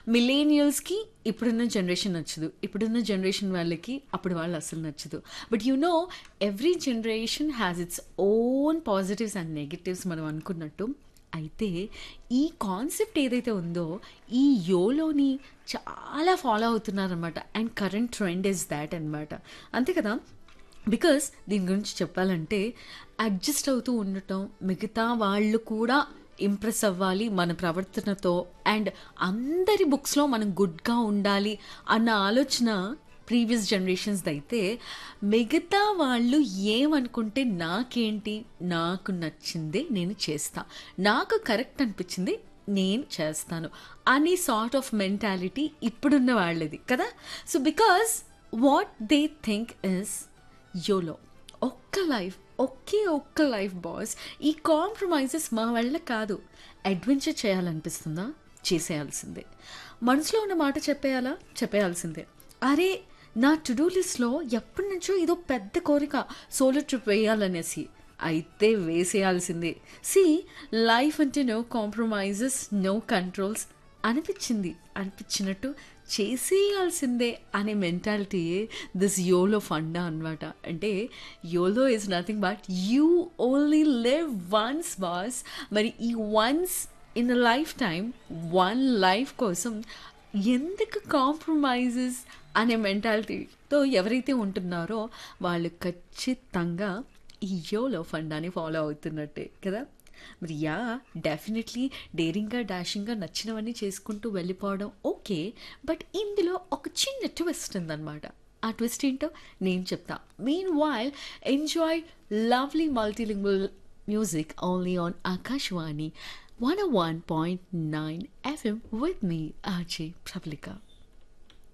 మిలేనియల్స్కి ఇప్పుడున్న జనరేషన్ నచ్చదు ఇప్పుడున్న జనరేషన్ వాళ్ళకి అప్పుడు వాళ్ళు అసలు నచ్చదు but you know every generation has its own positives and negatives మనం అనుకున్నట్టు అయితే ఈ కాన్సెప్ట్ ఏదైతే ఉందో ఈ యోలోని చాలా ఫాలో అవుతున్నారనమాట and current trend is that అనమాట అంతే కదా బికాస్ దీని గురించి చెప్పాలంటే అడ్జస్ట్ అవుతూ ఉండటం మిగతా వాళ్ళు కూడా ఇంప్రెస్ అవ్వాలి మన ప్రవర్తనతో అండ్ అందరి బుక్స్లో మనం గుడ్గా ఉండాలి అన్న ఆలోచన ప్రీవియస్ జనరేషన్స్ అయితే మిగతా వాళ్ళు ఏమనుకుంటే నాకేంటి నాకు నచ్చిందే నేను చేస్తా నాకు కరెక్ట్ అనిపించింది నేను చేస్తాను అనే సార్ట్ ఆఫ్ మెంటాలిటీ ఇప్పుడున్న వాళ్ళది కదా so because what they think is YOLO ఒక్క లైఫ్ ఒకే ఒక్క లైఫ్ బాస్ ఈ కాంప్రమైజెస్ మా వల్ల కాదు అడ్వెంచర్ చేయాలనిపిస్తుందా చేసేయాల్సిందే మనసులో ఉన్న మాట చెప్పేయాలా చెప్పేయాల్సిందే అరే నా టు డూ లిస్ట్లో ఎప్పటి నుంచో ఇదో పెద్ద కోరిక సోలో ట్రిప్ వేయాలనేసి అయితే వేసేయాల్సిందే సి లైఫ్ అంటే నో కాంప్రమైజెస్ నో కంట్రోల్స్ అనిపించింది అనిపించినట్టు చేసేయాల్సిందే అనే మెంటాలిటీ దిస్ యోలో ఫండా అనమాట అంటే YOLO is nothing but you only live once boss మరి ఈ once in life time one life కోసం ఎందుకు కాంప్రమైజెస్ అనే మెంటాలిటీతో ఎవరైతే ఉంటున్నారో వాళ్ళు ఖచ్చితంగా ఈ యోలో ఫండాని ఫాలో అవుతున్నట్టే కదా మరి యా డెఫినెట్లీ డేరింగ్గా డాషింగ్గా నచ్చినవన్నీ చేసుకుంటూ వెళ్ళిపోవడం ఓకే బట్ ఇందులో ఒక చిన్న ట్విస్ట్ ఉందన్నమాట ఆ ట్విస్ట్ ఏంటో నేను చెప్తా meanwhile enjoy lovely multilingual music only on Akashvani one one point nine FM with me RJ ప్రబలికా